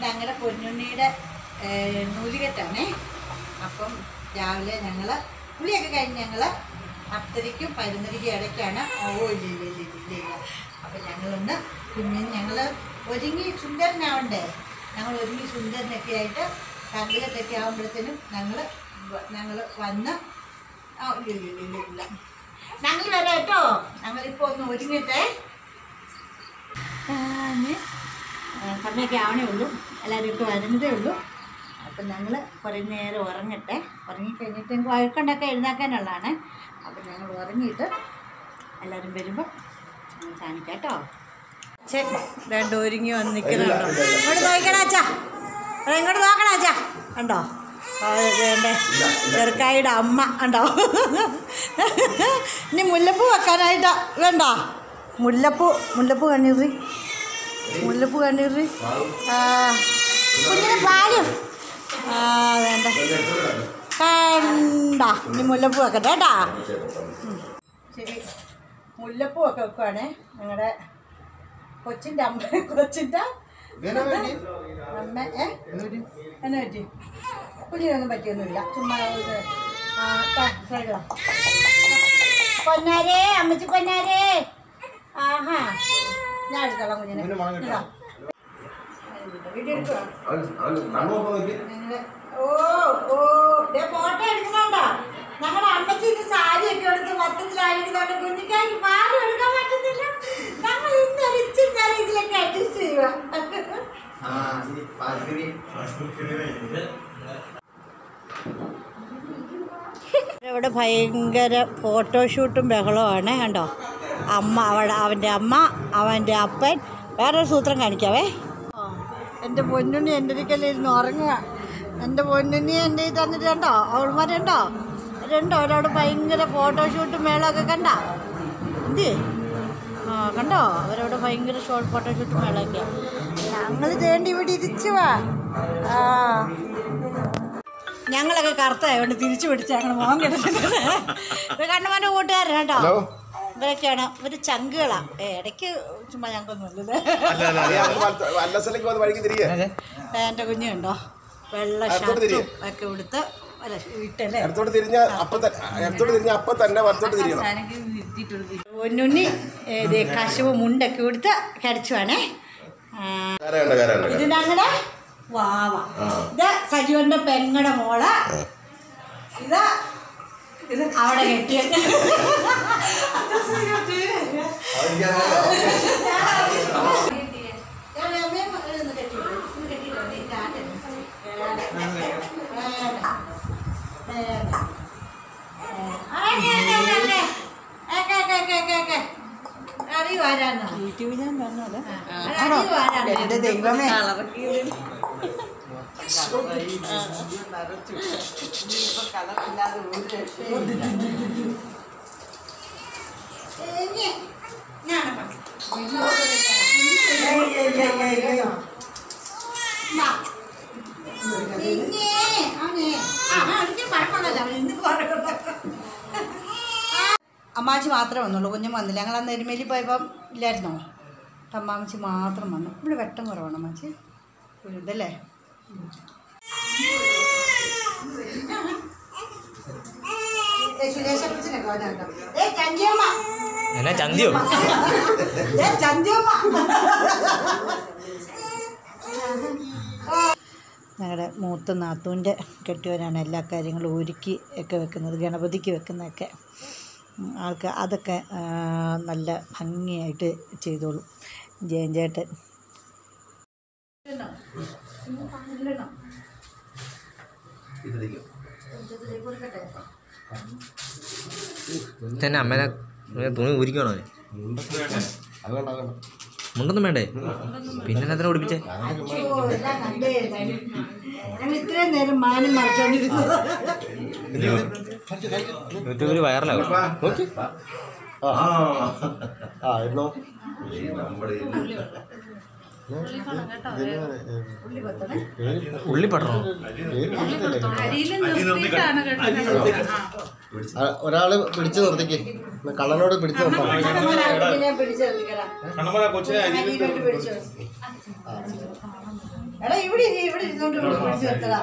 ഞങ്ങളുടെ പൊന്നുണ്ണിയുടെ ഏഹ്, നൂലുകെട്ടാണേ അപ്പം രാവിലെ ഞങ്ങൾ പുളിയൊക്കെ കഴിഞ്ഞ് ഞങ്ങൾ പത്തരയ്ക്കും പതിനൊന്നരയ്ക്കും ഇടയ്ക്കാണ് ഓ ഇല്ല ഇല്ല ഇല്ല ഇല്ല ഇല്ല ഇല്ല അപ്പം ഞങ്ങളൊന്ന് കുഞ്ഞിന് ഞങ്ങൾ ഒരുങ്ങി സുന്ദരനാവണ്ടേ ഞങ്ങൾ ഒരുങ്ങി സുന്ദരനൊക്കെ ആയിട്ട് കണ്ടുകെട്ടൊക്കെ ആകുമ്പോഴത്തേനും ഞങ്ങൾ ഞങ്ങൾ വന്ന് ആ ഇല്ല ഇല്ല ഇല്ല ഇല്ല ഇല്ല ഞങ്ങൾ വരാം കേട്ടോ ഞങ്ങളിപ്പോൾ ഒന്ന് ഒരുങ്ങിട്ടെ ഞാൻ സമയമൊക്കെ ആവണേ ഉള്ളൂ എല്ലാവരും ഒക്കെ വരുന്നതേ ഉള്ളൂ അപ്പം ഞങ്ങൾ കുറേ നേരം ഉറങ്ങട്ടെ ഉറങ്ങിക്കഴിഞ്ഞിട്ട് ഞങ്ങൾക്ക് വഴക്കുണ്ടൊക്കെ എഴുന്നേക്കാനുള്ളതാണ് അപ്പം ഞങ്ങൾ ഉറങ്ങിയിട്ട് എല്ലാവരും വരുമ്പോൾ ഞങ്ങൾ കാണിക്കാം കേട്ടോ രണ്ട് ഒരുങ്ങി വന്ന് നിൽക്കുന്നുണ്ടോ ഇങ്ങോട്ട് നോക്കണ അച്ഛാ എടാ, ഇങ്ങോട്ട് നോക്കണ അച്ഛാ കണ്ടോ വേണ്ട ചെറുക്കായുടെ അമ്മ ഉണ്ടോ ഇനി മുല്ലപ്പൂ വെക്കാനായിട്ടാ വേണ്ട മുല്ലപ്പൂ മുല്ലപ്പൂ കണ്ണീറി മുല്ലപ്പൂ കണ്ണീറി ആ കുഞ്ഞിന് പാലും ആ വേണ്ട കണ്ട ഇനി മുല്ലപ്പൂ വെക്കട്ടെ കേട്ടാ ഉം. ശരി മുല്ലപ്പൂ ഒക്കെ വെക്കുവാണേ ഞങ്ങളുടെ കൊച്ചിൻ്റെ അമ്മ കൊച്ചിൻ്റെ അമ്മ ഏ എന്നാ പറ്റി കുഞ്ഞിനൊന്നും പറ്റിയൊന്നുമില്ല ചുമ്മാ ഇത് ആ ട്ടാ, സൈഡിലാ. പൊന്നാരേ അമ്മച്ചി പൊന്നാരേ ആഹാ ഞാൻ എടുത്തോളാം കുഞ്ഞിനെ ഇതാ. വീഡിയോ എടുക്കുവാ ഞങ്ങള് ഓ ഓ ദേ ഫോട്ടോ എടുക്കുന്നുണ്ടോ ഞങ്ങളുടെ അമ്മച്ചി ഇത് സാരി ഒക്കെ എടുത്ത് മൊത്തത്തിലായിരിക്കുന്നുണ്ട് കുഞ്ഞിക്കാർക്ക് പാലും എടുക്കാൻ പറ്റുന്നില്ല ഞങ്ങൾ ഇന്നലെ ഇച്ചിരി നേരം ഇതിലൊക്കെ അഡ്ജസ്റ്റ് ചെയ്യുക ഇവിടെ ഭയങ്കര ഫോട്ടോഷൂട്ടും ബഹളമാണ് കണ്ടോ അമ്മ അവിടെ അവൻ്റെ അമ്മ അവൻ്റെ അപ്പൻ വേറൊരു സൂത്രം കാണിക്കാവേ എൻ്റെ പൊന്നുണ്ണി എൻ്റെ ഒരിക്കലിരുന്ന് ഉറങ്ങുക എൻ്റെ പൊന്നുണ്ണി എൻ്റെ ഇത് തന്നിട്ട് കണ്ടോ അവൾമാരുണ്ടോ രണ്ടോ അവരവിടെ ഭയങ്കര ഫോട്ടോഷൂട്ടും മേളമൊക്കെ കണ്ട എന്ത് ആ കണ്ടോ അവരവിടെ ഭയങ്കര ഷോർട്ട് ഫോട്ടോഷൂട്ടും മേളമൊക്കെ ഞങ്ങൾ തേണ്ടി ഇവിടെ ഇരിച്ചു വാ ആ ഞങ്ങളൊക്കെ കറുത്തായതുകൊണ്ട് തിരിച്ചു പിടിച്ച് ഞങ്ങൾ മോൻ കിടക്കുന്നത് ഇത് കണ്ണുമാൻ്റെ കൂട്ടുകാരൻ കേട്ടോ ഇവരൊക്കെയാണ് ഇവര് ചങ്കുകളാ ഏ, ഇടയ്ക്ക് ചുമ്മാ ഞങ്ങൾക്കൊന്നും ഇല്ലത് വഴിക്ക് തിരികെ എൻ്റെ കുഞ്ഞുണ്ടോ വെള്ള അടുത്തോട്ട് തിരിയ്. ഷർട്ടും ഒക്കെ ഉടുത്ത് അല്ല ഇട്ടല്ലേ ഇടത്തോട്ട് തിരിഞ്ഞ അപ്പൊ ഇടത്തോട്ട് തിരിഞ്ഞ അപ്പൊ തന്നെ വലത്തോട്ട് തിരിയണം പൊന്നുണ്ണി ഏ, ദേ കശുവ് മുണ്ടൊക്കെ ഉടുത്ത് കരച്ചുവാണേ ആ, കരയുണ്ട് കരയുണ്ട് ഇത് ഞങ്ങളുടെ വാവ ഇത് സജീവന്റെ പെങ്ങടെ മോള് ഇത് ഇത് അവിടെ കെട്ടിയത് അറിയൂ ആരാന്നോ യൂട്യൂബിൽ ഞാൻ പറഞ്ഞത് അറിയൂ ആരാന്നോ എൻ്റെ ദൈവമേ ഇനി ഞാനപ്പ. നാ. ഇനി അവനെ. ആ, ആ, എനിക്ക് കുഴപ്പമൊന്നുമില്ല. അവൻ ഇന്ന് കുഴപ്പമില്ല. അമ്മാച്ചി മാത്രമേ വന്നുള്ളൂ കുഞ്ഞും വന്നില്ല ഞങ്ങൾ അന്ന് എരുമേലി പോയപ്പം ഇല്ലായിരുന്നോ അമ്മാമ്മച്ചി മാത്രം വന്നു ഇവിടെ വെട്ടം കുറവാണ് അമ്മാച്ചി ഒരു ഇതല്ലേ ഏ, സുരേഷപ്പച്ചനൊക്കെ വന്നിട്ടുണ്ടോ? ഏ, ചന്തിയമ്മ. എന്നാ ചന്തിയോ ഏ, ചന്തിയമ്മ. ഞങ്ങളുടെ മൂത്ത നാത്തൂൻ്റെ കെട്ടിയവരാണ് എല്ലാ കാര്യങ്ങളും ഒരുക്കി ഒക്കെ വെക്കുന്നത് ഗണപതിക്ക് വെക്കുന്നതൊക്കെ ഉം, ആൾക്ക് അതൊക്കെ ആ, നല്ല ഭംഗിയായിട്ട് ചെയ്തോളും ജയൻ ചേട്ടൻ തന്നെ അമ്മേനെ ഇങ്ങനെ തുണി ഊരിക്കണോ മുണ്ടൊന്നും വേണ്ടേ പിന്നെ എന്നാ ഉടിപ്പിച്ചേ ഞങ്ങൾ ഇത്രയും നേരം മാനം മറിച്ചോണ്ടിരുന്നത് യൂട്യൂബിൽ വൈറലാകും നോക്കി ആ ആ എന്നോ ഉള്ളി പടണോ ഒരാള് പിടിച്ചു നിർത്തിക്ക് കള്ളനോട് പിടിച്ചു നിർത്താം പിടിച്ചു കണ്ണമ്മ കൊച്ചിനെ അരിയിലിട്ട് പിടിച്ചു എടാ ഇവിടെ ഇരി, ഇവിടെ ഇരുന്നോണ്ട് ഇവിടെ പിടിച്ച് നിർത്തടാ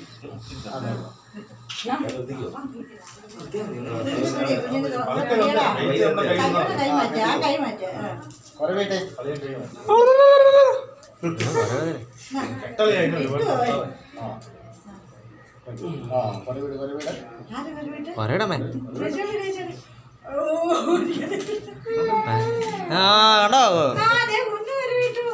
കൈ മാറ്റ ആ കൈ മാറ്റ കുറവേട്ടെ ആ കുറവീട് കുറവീട് ആര് വരുവിട്ട് പറയടമേ രക്ഷപ്പെട്, രക്ഷപ്പെട്. ഓ, ആ കണ്ടോ ആ, ദേ മുന്ന് വരുവിട്ടു.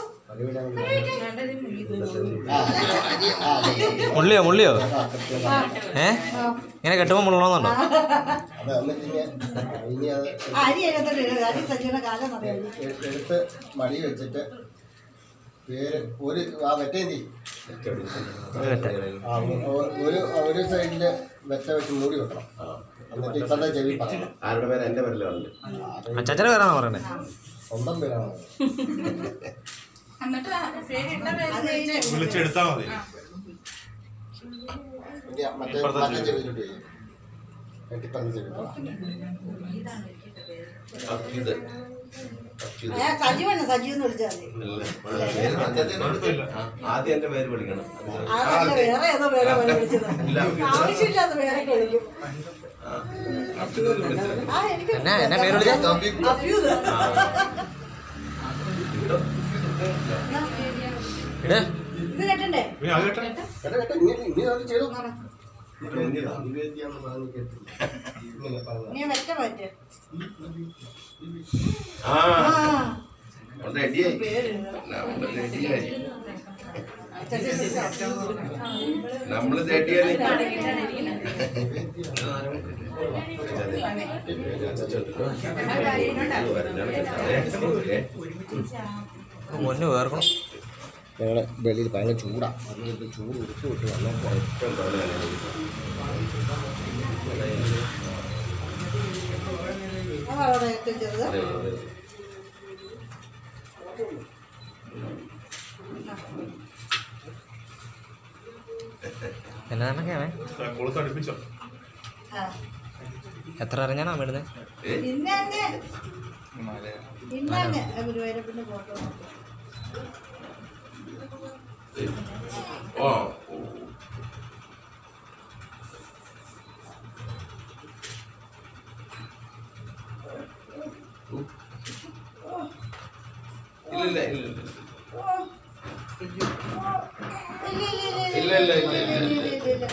മുള്ളിയോ മുള്ളിയോ ആ കൃത്യം ഏ ഇങ്ങനെ കെട്ടുമ്പോൾ മുള്ളണമെന്നുണ്ടോ അത് എന്നിട്ട് ഇനി ഇനി അത് ആ, അരി അതിനകത്തോട്ട് ഇടുക. അരി സജിയുടെ കാലം പറയാം എ- എടുത്ത് മടി വെച്ചിട്ട് പേര് ഒരു ആ വെറ്റേന്തി ആ ഒ- ഒരു ഒരു സൈഡില് വെറ്റ വെച്ച് മൂടി വെക്കണം എന്നിട്ട് ഇപ്പത്തെ ചെവി പറയണം ആരുടെ പേര് എന്റെ പേരിലുണ്ട് അച്ചാച്ചനെ പേരാണോ പറയണേ സ്വന്തം പേരാണ് അത് കഴിഞ്ഞ് വിളിച്ചെടുത്താൽ മതി ഇനി മറ്റേ മറ്റേ ചെവിയിലോട്ട് ചെയ്യും വെട്ടിപ്പറഞ്ഞ ചെവി പറ. അച്യുത് ആ, സജീവാണ് സജീവ് എന്ന് വിളിച്ചാൽ മതി ആദ്യം എന്റെ പേര് വിളിക്കണം അതല്ല വേറെ ഏതോ പേരെ പോലെ വിളിച്ചത് ആവശ്യമില്ലാത്ത പേരൊക്കെ വിളിക്കും ആ എനിക്ക് എന്നാ എന്നാ പേര് വിളിച്ചേ അഭ്യൂത് ഇട് ഇത് കേട്ടണ്ടേ ഇനി അത് കേട്ടെ കേട്ടോ, കേട്ടോ, ഇനി ഇനി അത് ചെയ്തു നിവേദ്യാന്ന് പറഞ്ഞ് കേട്ടില്ല. ഇങ്ങനെ പറഞ്ഞതാ. നീ വെച്ച പറ്റേ ആ ആ റെഡിയായി പേര് നമ്മള് റെഡിയായി ചേച്ചി നമ്മള് റെഡിയായി മുന്നു വേർക്കണം ഞങ്ങളുടെ വെളിയിൽ ഭയങ്കര ചൂടാ അതുകൊണ്ട് ചൂട് ഉടുപ്പ് വിട്ട് വന്നാൽ അവിടെ ഏറ്റവും ചെറുത് എന്നാന്നൊക്കെയാണേ കൊളുത്ത് അടുപ്പിച്ചോ ആ എത്ര അറിഞ്ഞാണോ വീടുന്നത് പിന്നെ അങ്ങ് പിന്നെ അങ്ങ് ഗുരുവായൂരപ്പൻ്റെ ഫോട്ടോ ഓ ഇല്ല ഇല്ല ഇല്ല ഇല്ല ഇല്ല ഇല്ല ഇല്ല ഇല്ല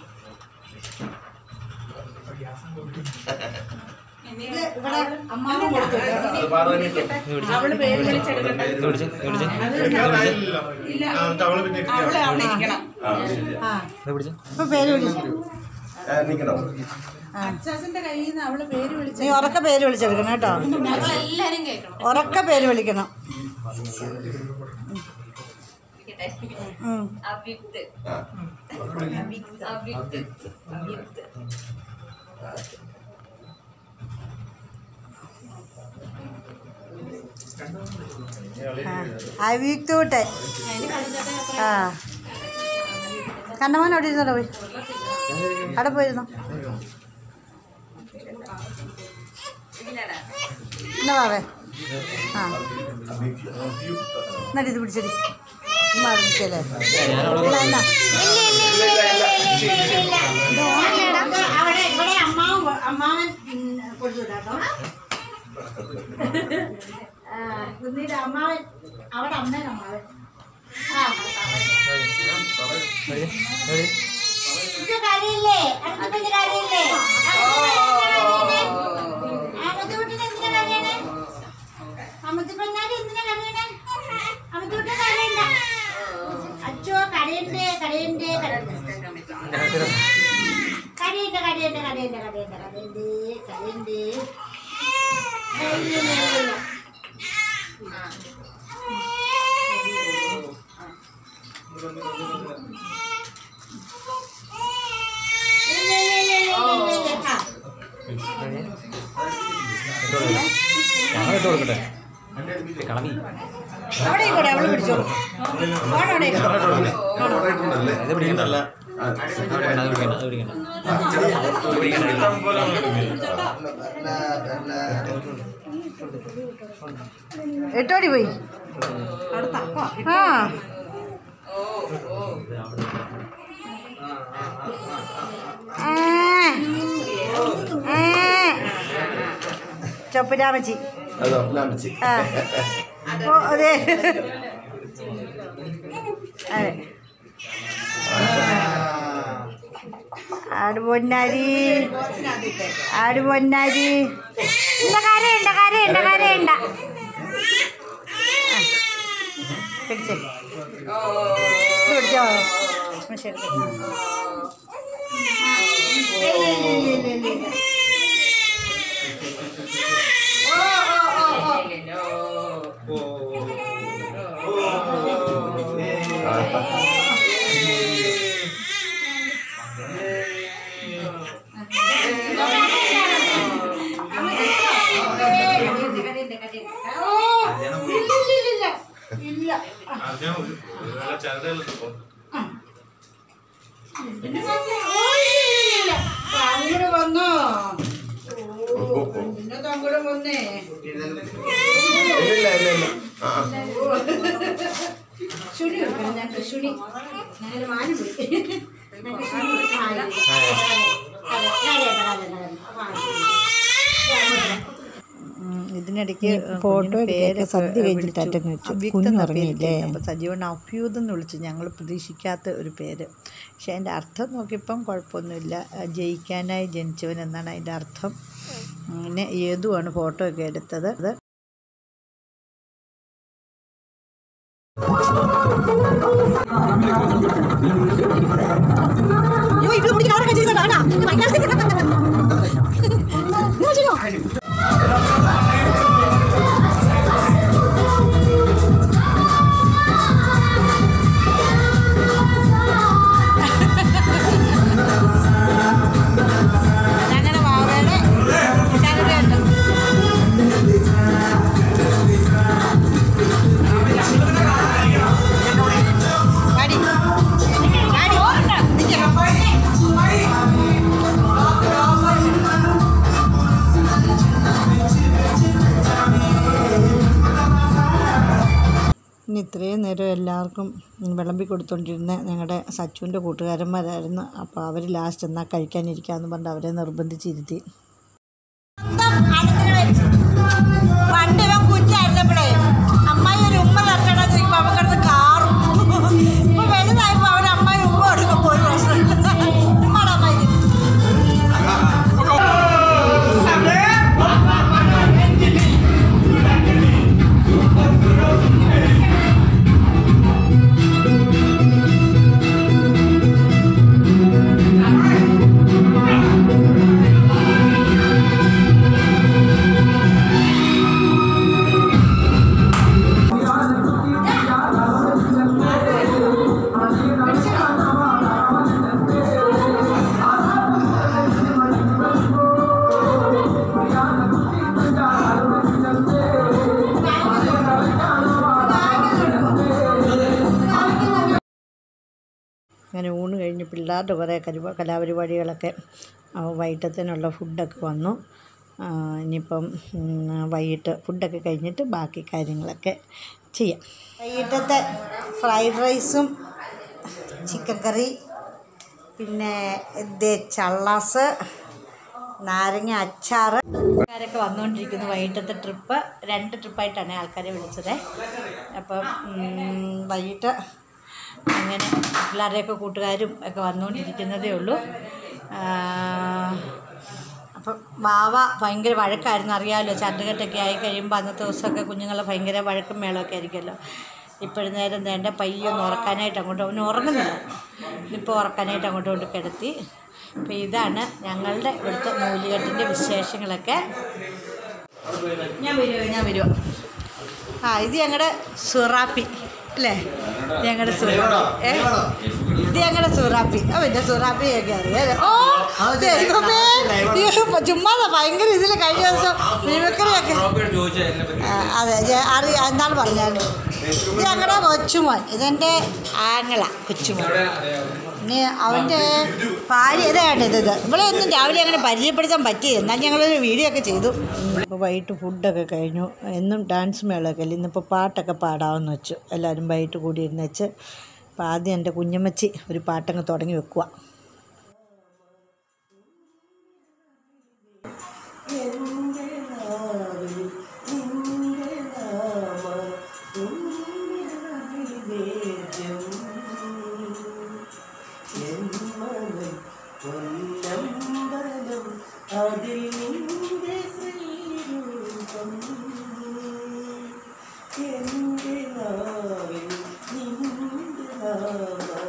ഇത് ഇവിടെ അമ്മാവൻ കൊടുത്തു കേട്ടോ. അത് പാർവതിക്ക് അവള് പേര് വിളിച്ചെടുക്കട്ടെ ഇത് പിടിച്ച് ഇത് പിടിച്ച് അവള് പിന്നെ അവളെ അവിടെ ഇരിക്കണം ആ ആ ഇത് പിടിച്ച് ഇപ്പൊ പേര് വിളിച്ചു ആ, നിക്കണം അച്ചാച്ചന്റെ കയ്യിൽ നിന്ന് അവള് പേര് വിളിച്ചു നീ ഉറക്ക പേര് വിളിച്ചെടുക്കണം കേട്ടോ എല്ലാരും കേൾക്കണം ഉറക്ക പേര് വിളിക്കണം ഉം. അഭിത്ത് ആ അഭിത്ത് അഭിത്ത് അവിക്തൂട്ടെ ആ കണ്ണമാൻ അവിടെ ഇരുന്നോ പോയി അവിടെ പോയിരുന്നോ എന്നാ വാവേ ആ എന്നിട്ട് ഇത് പിടിച്ചടി മറന്നിട്ടല്ലേ അവിടെ ഇവിടെ അമ്മാവൻ അമ്മാവൻ കൊടുത്തു കേട്ടോ കുന്നിയുടെ അമ്മാവൻ അവിടെ അമ്മേൻ അമ്മാവൻ ആ ഇത് കാര്യമില്ലേ അടുത്ത പിന്നെ കാര്യമില്ലേ അമത്തുകുട്ടിന് എന്തിനാ കരയണേ അമത്തുപെണ്ണാരി എന്തിനാ കരയണേ അമത്തുകുട്ടി കരയണ്ട അച്ചോ കരയണ്ടേ കരയണ്ടേ കരയണ്ടേ കരയണ്ട കരയണ്ട കരയണ്ട കരയണ്ട കരയണ്ടേ കരയണ്ടേ കരയില്ല ഞങ്ങൾ ഇട്ട് കൊടുക്കട്ടെ കളവി അവിടെ കൂടെ അവള് പിടിച്ചോളൂ അവിടെ ഇത് പിടിക്കണ്ടല്ല അത് പിടിക്കണ്ട അത് പിടിക്കണ്ട അത് പിടിക്കണ്ട എട്ടോടി പോയി ആ ചൊപ്പുരാമച്ചി അതോ ഞാൻ വെച്ച് ആ ഓ അതെ അതെ ആട് പൊന്നാരി ആട് പൊന്നാരി ഇല്ല കരയുണ്ട കരയുണ്ട കരയുണ്ട ആ. പിടിച്ചേ ഇത് പിടിച്ചോ ഉം, ശരി അങ്ങോട്ട് വന്നോ ഇന്നത്തെ അങ്ങോട്ട് വന്നേ ഇല്ല ഇല്ല ഇല്ല ഇല്ല ആ ആ. ശുണി കൊടുക്കണം ഞങ്ങൾക്ക് ശുണി ഞങ്ങളുടെ മാന് പോയി ഞങ്ങൾക്ക് ശുണി കൊടുക്കണം ഉം, ഇതിനിടയ്ക്ക് ഫോട്ടോ എടുക്കുകയൊക്കെ സദ്യ കഴിഞ്ഞിട്ട് വിളിച്ചു. അറ്റങ്ങ് വെച്ചു. അഭ്യുക്തം കുഞ്ഞ് എന്ന ഉറങ്ങിയില്ലേ? പേര് അപ്പോൾ സജീവൻ അഭ്യൂതം എന്ന് വിളിച്ചു ഞങ്ങൾ പ്രതീക്ഷിക്കാത്ത ഒരു പേര് പക്ഷെ അതിൻ്റെ അർത്ഥം നോക്കിയപ്പം കുഴപ്പമൊന്നുമില്ല ആ, ജയിക്കാനായി ജനിച്ചവൻ എന്നാണ് അതിൻ്റെ അർത്ഥം അങ്ങനെ ഏതുമാണ് ഫോട്ടോ ഒക്കെ എടുത്തത് അത് ഞങ്ങളുടെ വാവയുടെ ചരടുണ്ട് പാടി പാടി ഇനി ഇത്രയും നേരം എല്ലാവർക്കും വിളമ്പി കൊടുത്തോണ്ടിരുന്ന ഞങ്ങളുടെ സച്ചുവിൻ്റെ കൂട്ടുകാരന്മാരായിരുന്നു അപ്പോൾ അവർ ലാസ്റ്റ് എന്നാൽ കഴിക്കാനിരിക്കാമെന്ന് പറഞ്ഞ് അവരെ നിർബന്ധിച്ചിരുത്തി പണ്ട് ഇവൻ കുഞ്ഞായിരുന്നപ്പോഴേ അമ്മായി ഒരു ഉമ്മ തട്ടണം ചോദിക്കുമ്പോൾ അവൻകിടന്ന് കാറും ഇപ്പൊ വലുതായപ്പോൾ അവൻ അമ്മായി ഉമ്മ കൊടുക്കുമ്പോൾ ഒരു പ്രശ്നമില്ല ഉമ്മാടെ അമ്മായി അങ്ങനെ ഊണ് കഴിഞ്ഞ് പിള്ളേരുടെ കുറേ കരുവ കലാപരിപാടികളൊക്കെ ആ, വൈകിട്ടത്തിനുള്ള ഫുഡൊക്കെ വന്നു ആ, ഇനിയിപ്പം ഉം, വൈകിട്ട് ഫുഡൊക്കെ കഴിഞ്ഞിട്ട് ബാക്കി കാര്യങ്ങളൊക്കെ ചെയ്യാം വൈകിട്ടത്തെ ഫ്രൈഡ് റൈസും ചിക്കൻ കറി പിന്നെ ഇത് ചള്ളാസ് നാരങ്ങ അച്ചാറ് ആൾക്കാരൊക്കെ വന്നുകൊണ്ടിരിക്കുന്നു വൈകിട്ടത്തെ ട്രിപ്പ് രണ്ട് ട്രിപ്പായിട്ടാണ് ആൾക്കാരെ വിളിച്ചത് അപ്പം ഉം, വൈകിട്ട് അങ്ങനെ പിള്ളേരുടെയൊക്കെ കൂട്ടുകാരും ഒക്കെ വന്നുകൊണ്ടിരിക്കുന്നതേ ഉള്ളൂ ആ, അപ്പം വാവ ഭയങ്കര വഴക്കായിരുന്നു അറിയാമല്ലോ ചട്ടുകെട്ടൊക്കെ ആയി കഴിയുമ്പോൾ അന്നത്തെ ദിവസമൊക്കെ കുഞ്ഞുങ്ങൾ ഭയങ്കര വഴക്കും മേളമൊക്കെ ആയിരിക്കുമല്ലോ ഇപ്പോഴും നേരം വേണ്ട പയ്യൊന്ന് ഉറക്കാനായിട്ട് അങ്ങോട്ട് അവന് ഉറങ്ങുന്നില്ല ഇപ്പോൾ ഉറക്കാനായിട്ട് അങ്ങോട്ട് കൊണ്ട് കിടത്തി അപ്പോൾ ഇതാണ് ഞങ്ങളുടെ ഇവിടുത്തെ നൂലുകെട്ടിൻ്റെ വിശേഷങ്ങളൊക്കെ ഞാൻ വരുമോ ഞാൻ വരുമോ ആ ഇത് ഞങ്ങളുടെ സുറാപ്പി അല്ലേ ഞങ്ങളുടെ സുറാപ്പി ഏ ഇത് ഞങ്ങളുടെ സുറാപ്പി ഓ പിന്നെ സുറാപ്പിയൊക്കെ അറിയാം ഓ ദൈവമേ അയ്യോ, ചുമ്മാതാ ഭയങ്കര ഇതിൽ കഴിഞ്ഞ ദിവസം മിമിക്രിയൊക്കെ ആ, അതെ ഞാൻ അറിയാം എന്താണ് പറഞ്ഞാൽ ഇത് ഞങ്ങളുടെ കൊച്ചുമോൻ ഇതെൻ്റെ ആങ്ങള കൊച്ചുമോൻ ഇനി അവൻ്റെ ഭാര്യ ഇതാണ് ഇത് ഇത് ഇവിടെ ഒന്നും രാവിലെ അങ്ങനെ പരിചയപ്പെടുത്താൻ പറ്റിയില്ല എന്നാൽ ഞങ്ങളൊരു വീഡിയോ ഒക്കെ ചെയ്തു അപ്പോൾ വൈകിട്ട് ഫുഡൊക്കെ കഴിഞ്ഞു എന്നും ഡാൻസ് മേളൊക്കെ അല്ലേ ഇന്നിപ്പോൾ പാട്ടൊക്കെ പാടാമെന്ന് വെച്ചു എല്ലാവരും വൈകിട്ട് കൂടി ഇരുന്ന് വെച്ച് അപ്പോൾ ആദ്യം എൻ്റെ കുഞ്ഞമ്മച്ചി ഒരു പാട്ടങ്ങ് തുടങ്ങി വെക്കുക അതിൽ നിന്റെ ശ്രീരൂപം എന്റെ നാവിൽ നിന്റെ നാമം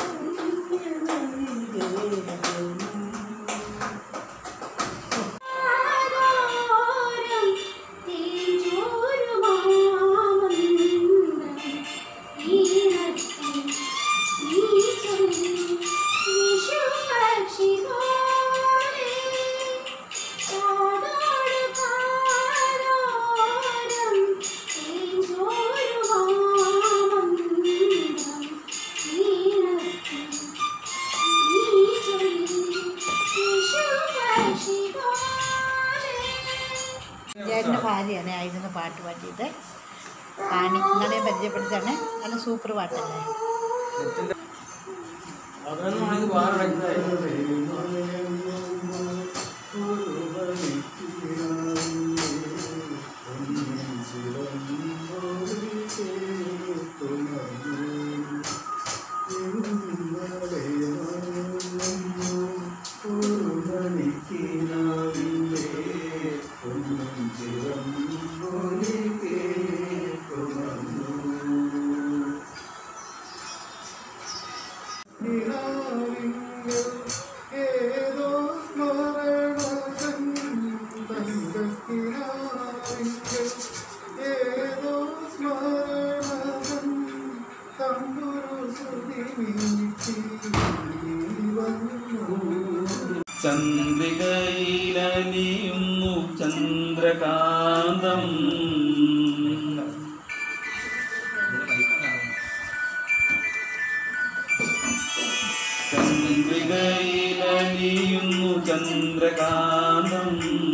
ആരോരം തേജോരുമാമന്ദം ഈണത്തിൽ നീ ചൊല്ലി വിഷുപക്ഷിപോലെ കാതോട് കാതോരം തേജോരുമാമന്ദം ഈണത്തിൽ നീ ചൊല്ലി വിഷുപക്ഷിപോലെ ചേട്ടൻ്റെ ഭാര്യയാണ് ആയിരുന്നു പാട്ട് പാടിയത് റാണി നിങ്ങളെ പരിചയപ്പെടുത്താണ് നല്ല സൂപ്പർ പാട്ടല്ലേ ഏതോ സ്മരണതൻ തങ്കത്തിനാവിങ്കൽ ഏതോ സ്മരണതൻ തമ്പുരു ശ്രുതി മീട്ടി വന്നു ചന്ദ്രികയിലലിയുന്നു ചന്ദ്രകാന്തം ചന്ദ്രികയിലലിയുന്നു ചന്ദ്രകാന്തം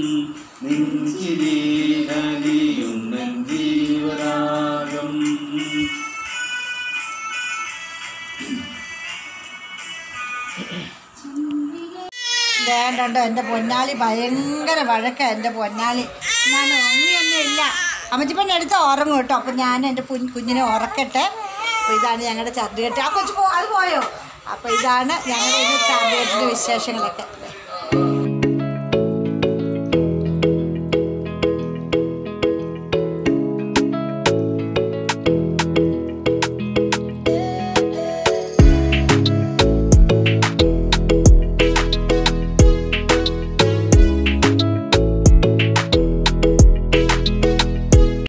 നെഞ്ചിരിയിലലിയുന്ന ജീവരാഗം വേണ്ടോ എൻ്റെ പൊന്നാളി ഭയങ്കര വഴക്കാണ് എൻ്റെ പൊന്നാളി ഞാൻ ഉറങ്ങിയൊന്നും ഇല്ല അമ്മച്ചിപ്പന്നെ എടുത്ത് ഉറങ്ങും കേട്ടോ അപ്പം ഞാൻ എൻ്റെ കുഞ്ഞ് കുഞ്ഞിനെ ഉറക്കട്ടെ അപ്പോൾ ഇതാണ് ഞങ്ങളുടെ ചന്ദ്രകെട്ട് ആ കൊച്ചു പോ അത് പോയോ അപ്പോൾ ഇതാണ് ഞങ്ങളുടെ ഇന്ന് ചന്ദ്രകെട്ടിൻ്റെ വിശേഷങ്ങളൊക്കെ